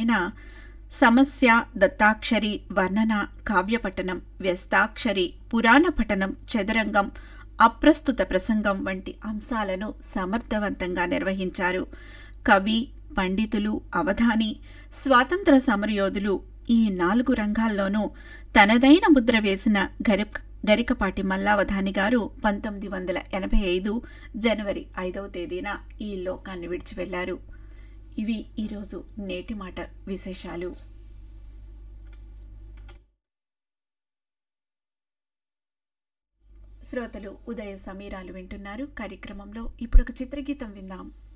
చిత్రమైన సమస్య దత్తాక్షరి వర్ణన కావ్యపఠనం వ్యస్తాక్షరి పురాణ పఠనం చదరంగం అప్రస్తుత ప్రసంగం వంటి అంశాలను సమర్థవంతంగా నిర్వహించారు కవి పండితులు అవధాని స్వాతంత్ర సమరయోధులు ఈ నాలుగు రంగాల్లోనూ తనదైన ముద్ర వేసిన గరిక గరికపాటి మల్లావధాని గారు పంతొమ్మిది వందల ఎనభై ఐదు జనవరి ఐదవ తేదీన ఈ లోకాన్ని విడిచి వెళ్లారు ఇవి ఈరోజు నేటి మాట విశేషాలు శ్రోతలు ఉదయ సమీరాలు వింటున్నారు కార్యక్రమంలో ఇప్పుడు ఒక చిత్రగీతం విందాం